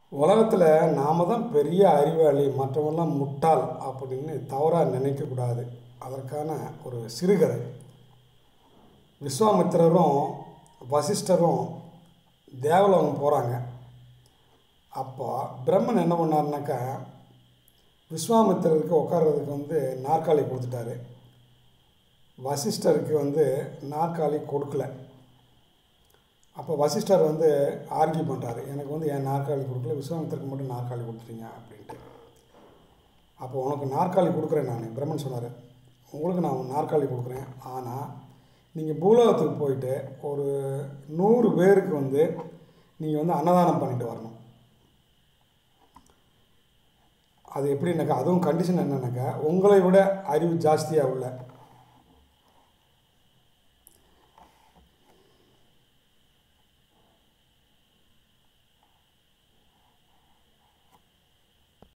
உலகத்தில் நாம தான் பெரிய அறிவாளி மற்றவங்கெல்லாம் முட்டாள் அப்படின்னு தவறாக நினைக்கக்கூடாது அதற்கான ஒரு சிறுகதை விஸ்வாமித்திரரும் வசிஷ்டரும் தேவலோகம் போகிறாங்க அப்போ பிரம்மன் என்ன பண்ணாருனாக்கா விஸ்வாமித்திரருக்கு உட்கார்றதுக்கு வந்து நாற்காலி கொடுத்துட்டாரு வசிஷ்டருக்கு வந்து நாற்காலி கொடுக்கல அப்போ வசிஷ்டர் வந்து ஆர்கியூ பண்ணுறாரு எனக்கு வந்து என் நாற்காலி கொடுக்கல விஸ்வாமித்திரருக்கு மட்டும் நாற்காலி கொடுத்துட்டீங்க அப்படின்ட்டு அப்போ உனக்கு நாற்காலி கொடுக்குறேன் நான் பிரம்மன் சொன்னார் உங்களுக்கு நான் நாற்காலி கொடுக்குறேன் ஆனால் நீங்கள் பூலோகத்துக்கு போயிட்டு ஒரு நூறு பேருக்கு வந்து நீங்கள் வந்து அன்னதானம் பண்ணிட்டு வரணும் அது எப்படின்னாக்கா அதுவும் கண்டிஷன் என்னன்னாக்கா உங்களை விட அறிவு ஜாஸ்தியாக உள்ள